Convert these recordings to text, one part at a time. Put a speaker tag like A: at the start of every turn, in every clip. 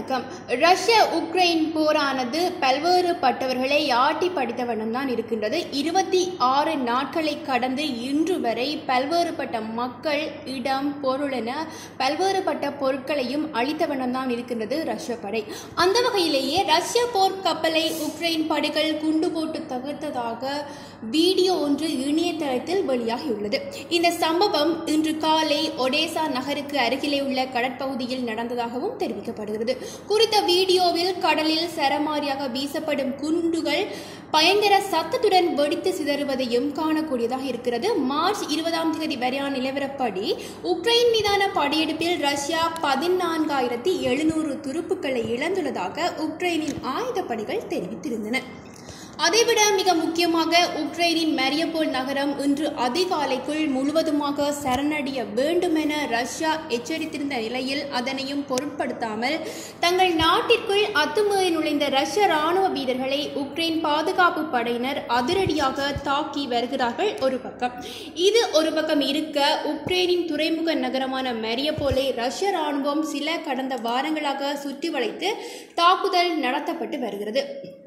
A: வணக்கம் ரஷ்ய உக்ரைன் போரானது பல்வேறுபட்டவர்களை ஆட்டி படித்த வண்ணம் தான் இருக்கின்றது இருபத்தி ஆறு நாட்களை கடந்து இன்று வரை பல்வேறுபட்ட மக்கள் இடம் பொருள் என பல்வேறுபட்ட பொருட்களையும் அளித்த வண்ணம் தான் இருக்கின்றது ரஷ்ய படை அந்த வகையிலேயே ரஷ்ய போர் கப்பலை உக்ரைன் படைகள் குண்டு போட்டு தகர்த்ததாக வீடியோ ஒன்று இணையதளத்தில் வெளியாகியுள்ளது இந்த சம்பவம் இன்று காலை ஒடேசா நகருக்கு அருகிலே உள்ள கடற்பகுதியில் நடந்ததாகவும் தெரிவிக்கப்படுகிறது குறித்த வீடியோவில் கடலில் சரமாரியாக வீசப்படும் குண்டுகள் பயங்கர சத்தத்துடன் வெடித்து சிதறுவதையும் காணக்கூடியதாக இருக்கிறது மார்ச் இருபதாம் தேதி வரையான நிலவரப்படி உக்ரைன் மீதான படையெடுப்பில் ரஷ்யா பதினான்காயிரத்தி எழுநூறு துருப்புக்களை இழந்துள்ளதாக உக்ரைனின் ஆயுதப்படைகள் தெரிவித்திருந்தன அதைவிட மிக முக்கியமாக உக்ரைனின் மரியபோல் நகரம் இன்று அதிகாலைக்குள் முழுவதுமாக சரணடைய வேண்டுமென ரஷ்யா எச்சரித்திருந்த நிலையில் அதனையும் பொருட்படுத்தாமல் தங்கள் நாட்டிற்குள் அத்துமீறி நுழைந்த ரஷ்ய ராணுவ வீரர்களை உக்ரைன் பாதுகாப்பு படையினர் அதிரடியாக தாக்கி வருகிறார்கள் ஒரு பக்கம் இது ஒரு பக்கம் இருக்க உக்ரைனின் துறைமுக நகரமான மரியபோலை ரஷ்ய ராணுவம் சில கடந்த வாரங்களாக சுற்றி வளைத்து தாக்குதல் நடத்தப்பட்டு வருகிறது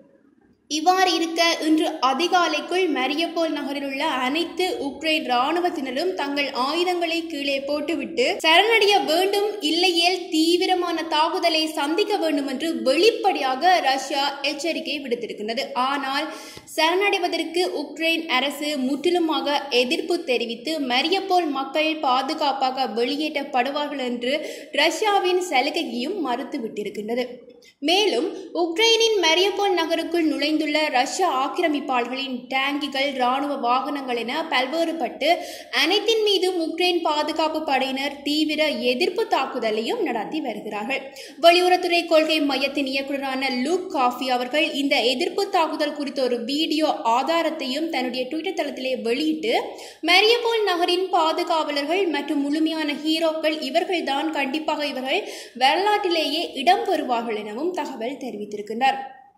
A: இவ்வாறு இருக்க இன்று அதிகாலைக்குள் மரியபோல் நகரில் உள்ள அனைத்து உக்ரைன் இராணுவத்தினரும் தங்கள் ஆயுதங்களை கீழே போட்டுவிட்டு சரணடைய வேண்டும் இல்லையேல் தீவிரமான தாக்குதலை சந்திக்க வேண்டும் என்று வெளிப்படையாக ரஷ்யா எச்சரிக்கை விடுத்திருக்கின்றது ஆனால் சரணடைவதற்கு உக்ரைன் அரசு முற்றிலுமாக எதிர்ப்பு தெரிவித்து மரியபோல் மக்கள் பாதுகாப்பாக வெளியேற்றப்படுவார்கள் என்று ரஷ்யாவின் சலுகையையும் மறுத்துவிட்டிருக்கின்றது மேலும் உக்ரைனின் மரியபோல் நகருக்குள் நுழைந்துள்ள ரஷ்ய ஆக்கிரமிப்பாளர்களின் டேங்கிகள் இராணுவ வாகனங்கள் என பல்வேறுபட்டு அனைத்தின் மீதும் உக்ரைன் பாதுகாப்பு படையினர் தீவிர எதிர்ப்பு தாக்குதலையும் நடத்தி வருகிறார்கள் வெளியுறவுத்துறை கொள்கை மையத்தின் இயக்குநரான லூக் காஃபி அவர்கள் இந்த எதிர்ப்பு தாக்குதல் குறித்த ஒரு வீடியோ ஆதாரத்தையும் தன்னுடைய ட்விட்டர் தளத்திலே வெளியிட்டு மரியபோல் நகரின் பாதுகாவலர்கள் மற்றும் முழுமையான ஹீரோக்கள் இவர்கள்தான் கண்டிப்பாக இவர்கள் வரலாற்றிலேயே இடம் பெறுவார்கள் எனவும் தகவல் தெரிவித்திருக்கின்றார்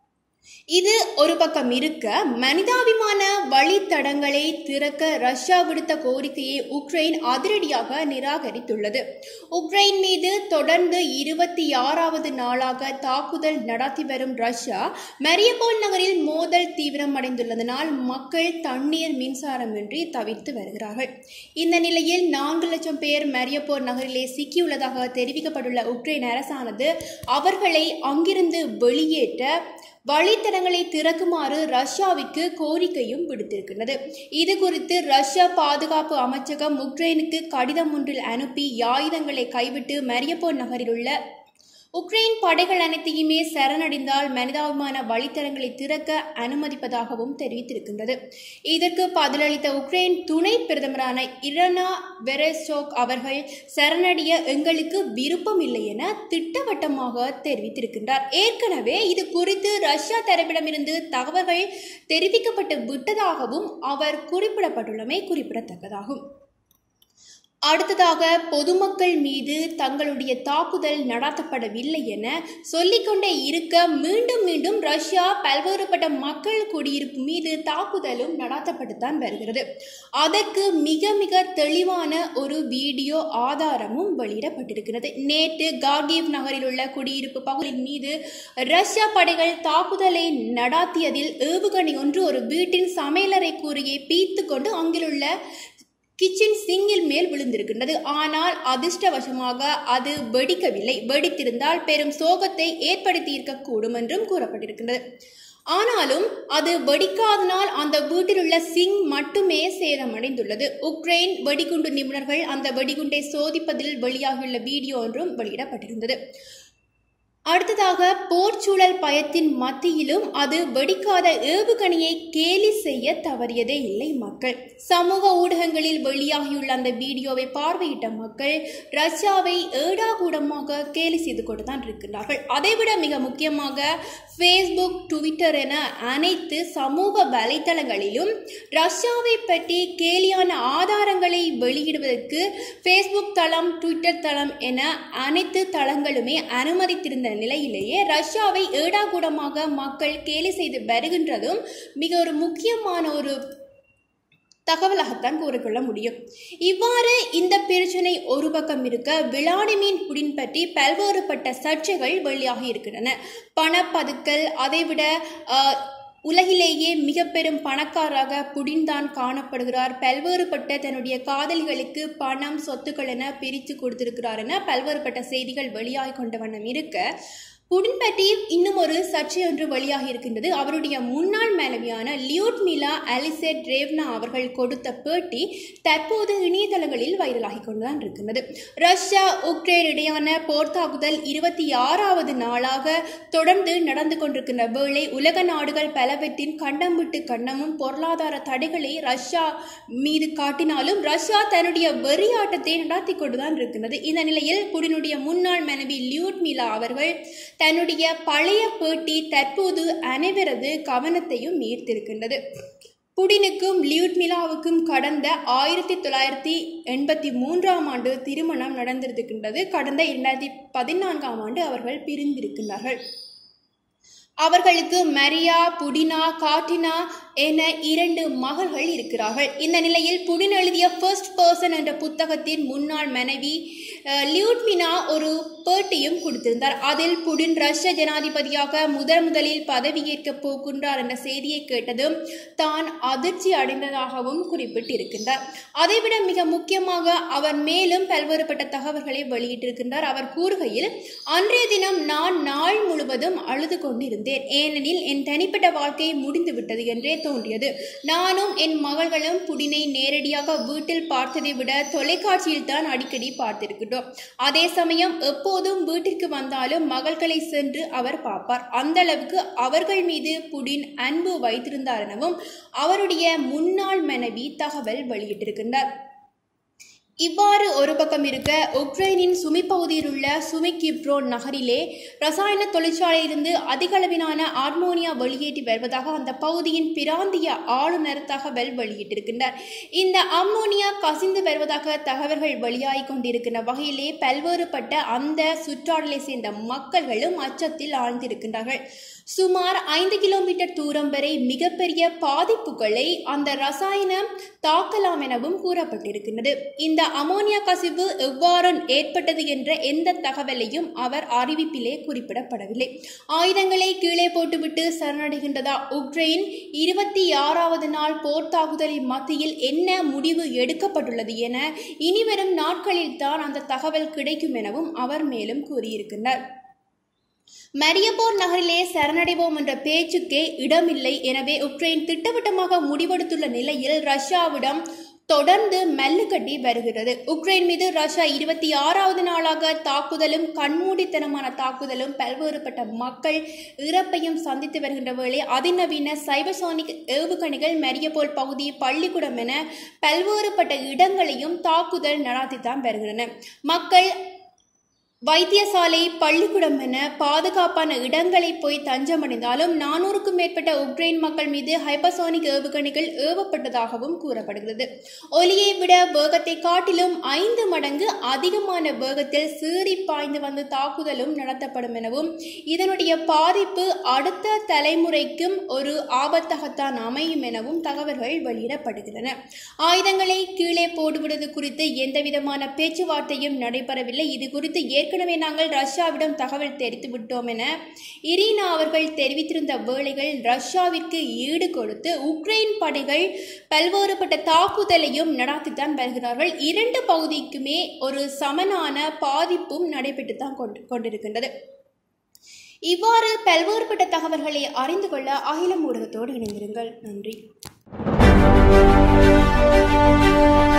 A: இது ஒரு பக்கம் இருக்க மனிதாபிமான வழித்தடங்களை திறக்க ரஷ்யா விடுத்த கோரிக்கையை உக்ரைன் அதிரடியாக நிராகரித்துள்ளது உக்ரைன் மீது தொடர்ந்து இருபத்தி ஆறாவது நாளாக தாக்குதல் நடத்தி வரும் ரஷ்யா மரியபோல் நகரில் மோதல் தீவிரமடைந்துள்ளதனால் மக்கள் தண்ணீர் மின்சாரமின்றி தவிர்த்து வருகிறார்கள் இந்த நிலையில் நான்கு லட்சம் பேர் மரியபோர் நகரிலே சிக்கியுள்ளதாக தெரிவிக்கப்பட்டுள்ள உக்ரைன் அரசானது அவர்களை அங்கிருந்து வெளியேற்ற வழித்தடங்களை திறக்குமாறு ரஷ்யாவிற்கு கோரிக்கையும் விடுத்திருக்கிறது இது குறித்து ரஷ்ய பாதுகாப்பு அமைச்சகம் உக்ரைனுக்கு கடிதம் ஒன்றில் அனுப்பி ஆயுதங்களை கைவிட்டு மரியப்போர் நகரில் உள்ள உக்ரைன் படைகள் அனைத்தையுமே சரணடைந்தால் மனிதாபிமான வழித்தடங்களை திறக்க அனுமதிப்பதாகவும் தெரிவித்திருக்கின்றது இதற்கு பதிலளித்த உக்ரைன் துணை பிரதமரான இரனா வெரஸ்டோக் அவர்கள் சரணடைய எங்களுக்கு விருப்பம் இல்லை என திட்டவட்டமாக தெரிவித்திருக்கின்றார் ஏற்கனவே இது குறித்து ரஷ்யா தரப்பிடமிருந்து தகவல்கள் தெரிவிக்கப்பட்டு விட்டதாகவும் அவர் குறிப்பிடப்பட்டுள்ளமை குறிப்பிடத்தக்கதாகும் அடுத்ததாக பொதுமக்கள் மீது தங்களுடைய தாக்குதல் நடத்தப்படவில்லை என சொல்லிக்கொண்டே இருக்க மீண்டும் மீண்டும் ரஷ்யா பல்வேறுபட்ட மக்கள் குடியிருப்பு மீது தாக்குதலும் நடத்தப்பட்டுத்தான் வருகிறது அதற்கு மிக மிக தெளிவான ஒரு வீடியோ ஆதாரமும் வெளியிடப்பட்டிருக்கிறது நேற்று கார்கிவ் நகரில் உள்ள குடியிருப்பு பகுதியின் மீது ரஷ்யா படைகள் தாக்குதலை நடாத்தியதில் ஏவுகணை ஒன்று ஒரு வீட்டின் சமையலறை கூரையை பீத்து கொண்டு அங்கிலுள்ள கிச்சன் சிங்கில் மேல் விழுந்திருக்கின்றது ஆனால் அதிர்ஷ்டவசமாக அது வெடிக்கவில்லை வெடித்திருந்தால் பெரும் சோகத்தை ஏற்படுத்தி இருக்கக்கூடும் என்றும் கூறப்பட்டிருக்கின்றது ஆனாலும் அது வெடிக்காதனால் அந்த வீட்டில் உள்ள சிங் மட்டுமே சேதமடைந்துள்ளது உக்ரைன் வெடிகுண்டு நிபுணர்கள் அந்த வெடிகுண்டை சோதிப்பதில் வெளியாகியுள்ள வீடியோ ஒன்றும் வெளியிடப்பட்டிருந்தது அடுத்ததாக போர்ச்சூழல் பயத்தின் மத்தியிலும் அது வெடிக்காத ஏவுகணையை கேலி செய்ய தவறியதே இல்லை மக்கள் சமூக ஊடகங்களில் வெளியாகியுள்ள அந்த வீடியோவை பார்வையிட்ட மக்கள் ரஷ்யாவை ஏடாகூடமாக கேலி செய்து கொண்டுதான் இருக்கின்றார்கள் அதைவிட மிக முக்கியமாக ஃபேஸ்புக் ட்விட்டர் என அனைத்து சமூக வலைத்தளங்களிலும் ரஷ்யாவை பற்றி கேலியான ஆதாரங்களை வெளியிடுவதற்கு ஃபேஸ்புக் தளம் ட்விட்டர் தளம் என அனைத்து தளங்களுமே அனுமதித்திருந்த நிலையிலேயே ரஷ்யாவை ஏடாகூடமாக மக்கள் கேலி செய்து வருகின்றதும் மிக ஒரு முக்கியமான ஒரு தகவலாகத்தான் கூறிக்கொள்ள முடியும் இவ்வாறு இந்த பிரச்சனை ஒரு பக்கம் இருக்க விளாடிமின் புடின் பற்றி பல்வேறுபட்ட சர்ச்சைகள் வெளியாகி இருக்கின்றன பணப்பதுக்கல் அதைவிட ஆஹ், உலகிலேயே மிக பெரும் பணக்காரராக புடின் தான் காணப்படுகிறார் பல்வேறுபட்ட தன்னுடைய காதலிகளுக்கு பணம் சொத்துக்கள் என பிரித்து கொடுத்திருக்கிறார் என பல்வேறுபட்ட செய்திகள் வெளியாகி கொண்ட வண்ணம் இருக்க புடின் பற்றி இன்னும் ஒரு சர்ச்சை ஒன்று வெளியாகி இருக்கின்றது அவருடைய முன்னாள் மனைவியான லியூட்மிலா அலிசெட் ரேவ்னா அவர்கள் கொடுத்த பேட்டி தற்போது இணையதளங்களில் வைரலாகி கொண்டுதான் இருக்கின்றது ரஷ்யா உக்ரைன் இடையான போர் தாக்குதல் இருபத்தி ஆறாவது நாளாக தொடர்ந்து நடந்து கொண்டிருக்கின்ற வேளை உலக நாடுகள் பலவற்றின் கண்டம் விட்டு கண்டமும் பொருளாதார தடைகளை ரஷ்யா மீது காட்டினாலும் ரஷ்யா தன்னுடைய வெறியாட்டத்தை நடத்தி கொண்டுதான் இருக்கின்றது இந்த நிலையில் புடினுடைய முன்னாள் மனைவி லியூட்மிலா அவர்கள் தன்னுடைய பழைய பேட்டி தற்போது அனைவரது கவனத்தையும் ஈர்த்திருக்கின்றது புடினுக்கும் லியூட்மிலாவுக்கும் கடந்த ஆயிரத்தி தொள்ளாயிரத்தி எண்பத்தி மூன்றாம் ஆண்டு திருமணம் நடந்திருக்கின்றது கடந்த இரண்டாயிரத்தி பதினான்காம் ஆண்டு அவர்கள் பிரிந்திருக்கின்றார்கள் அவர்களுக்கு மரியா புடினா காட்டினா என இரண்டு மகள்கள் இருக்கிறார்கள் இந்த நிலையில் புடின் எழுதிய ஃபர்ஸ்ட் பர்சன் என்ற புத்தகத்தின் முன்னாள் மனைவி அஹ், லியூட்மினா ஒரு பேட்டியும் கொடுத்திருந்தார் அதில் புடின் ரஷ்ய ஜனாதிபதியாக முதன் முதலில் பதவியேற்க போகின்றார் என்ற செய்தியை கேட்டதும் தான் அதிர்ச்சி அடைந்ததாகவும் குறிப்பிட்டிருக்கின்றார் அதைவிட மிக முக்கியமாக அவர் மேலும் பல்வேறுபட்ட தகவல்களை வெளியிட்டிருக்கின்றார் அவர் கூறுகையில் அன்றைய தினம் நான் நாள் முழுவதும் அழுது கொண்டிருந்தேன் ஏனெனில் என் தனிப்பட்ட வாழ்க்கை முடிந்து விட்டது என்றே தோன்றியது நானும் என் மகள்களும் புடினை நேரடியாக வீட்டில் பார்த்ததை விட தொலைக்காட்சியில் தான் அடிக்கடி பார்த்திருக்கின்றோம் அதே சமயம் எப்போதும் வீட்டிற்கு வந்தாலும் மகள்களை சென்று அவர் பார்ப்பார் அந்த அளவுக்கு அவர்கள் மீது புடின் அன்பு வைத்திருந்தார் எனவும் அவருடைய முன்னாள் மனைவி தகவல் வெளியிட்டிருக்கின்றார் இவ்வாறு ஒரு பக்கம் இருக்க உக்ரைனின் சுமி பகுதியில் உள்ள சுமிகிப்ரோ நகரிலே ரசாயன தொழிற்சாலையிலிருந்து அதிக அளவிலான ஆர்மோனியா வெளியேற்றி வருவதாக அந்த பகுதியின் பிராந்திய ஆளுநர் தகவல் வெளியிட்டிருக்கின்றார் இந்த அம்மோனியா கசிந்து வருவதாக தகவல்கள் வெளியாகி கொண்டிருக்கின்ற வகையிலே பல்வேறுபட்ட அந்த சுற்றாடலை சேர்ந்த மக்கள்களும் அச்சத்தில் ஆழ்ந்திருக்கின்றார்கள் சுமார் ஐந்து கிலோமீட்டர் தூரம் வரை மிகப்பெரிய பாதிப்புகளை அந்த ரசாயனம் தாக்கலாம் எனவும் கூறப்பட்டிருக்கின்றது இந்த அமோனியா கசிவு எவ்வாறு ஏற்பட்டது என்ற எந்த தகவலையும் அவர் அறிவிப்பிலே குறிப்பிடப்படவில்லை ஆயுதங்களை கீழே போட்டுவிட்டு சரணடைகின்றதா உக்ரைன் இருபத்தி ஆறாவது நாள் போர் தாக்குதலின் மத்தியில் என்ன முடிவு எடுக்கப்பட்டுள்ளது என இனிவரும் நாட்களில் தான் அந்த தகவல் கிடைக்கும் எனவும் அவர் மேலும் கூறியிருக்கின்றார் மரியபோர் நகரிலே சரணடைவோம் என்ற பேச்சுக்கே இடமில்லை எனவே உக்ரைன் திட்டவட்டமாக முடிவெடுத்துள்ள நிலையில் ரஷ்யாவிடம் தொடர்ந்து மல்லுக்கட்டி வருகிறது உக்ரைன் மீது ரஷ்யா இருபத்தி ஆறாவது நாளாக தாக்குதலும் கண்மூடித்தனமான தாக்குதலும் பல்வேறுபட்ட மக்கள் இறப்பையும் சந்தித்து வருகின்ற வேளை அதிநவீன சைபர்சானிக் ஏவுகணைகள் மரியபோல் பகுதி பள்ளிக்கூடம் என பல்வேறுபட்ட இடங்களையும் தாக்குதல் நடத்தித்தான் வருகின்றன மக்கள் வைத்தியசாலை பள்ளிக்கூடம் என பாதுகாப்பான இடங்களை போய் தஞ்சமடைந்தாலும் நானூறுக்கும் மேற்பட்ட உக்ரைன் மக்கள் மீது ஹைப்பர்சானிக் ஏவுகணைகள் ஏவப்பட்டதாகவும் கூறப்படுகிறது ஒலியை விட வேகத்தை காட்டிலும் ஐந்து மடங்கு அதிகமான வேகத்தில் சீறி பாய்ந்து வந்து தாக்குதலும் நடத்தப்படும் எனவும் இதனுடைய பாதிப்பு அடுத்த தலைமுறைக்கும் ஒரு ஆபத்தாகத்தான் அமையும் எனவும் தகவல்கள் வெளியிடப்படுகின்றன ஆயுதங்களை கீழே போடுவது குறித்து எந்தவிதமான பேச்சுவார்த்தையும் நடைபெறவில்லை இது குறித்து ஏற்கனவே நாங்கள் ரஷ்யாவிடம் தகவல் தெரிவித்து விட்டோம் என இரினா அவர்கள் தெரிவித்திருந்த வேளைகள் ரஷ்யாவிற்கு ஈடு கொடுத்து உக்ரைன் படைகள் பல்வேறுபட்ட தாக்குதலையும் நடத்தித்தான் வருகிறார்கள் இரண்டு பகுதிக்குமே ஒரு சமனான பாதிப்பும் நடைபெற்றுத்தான் கொண்டு கொண்டிருக்கின்றது இவ்வாறு பல்வேறுபட்ட தகவல்களை அறிந்து கொள்ள அகிலம் ஊடகத்தோடு இணைந்திருங்கள் நன்றி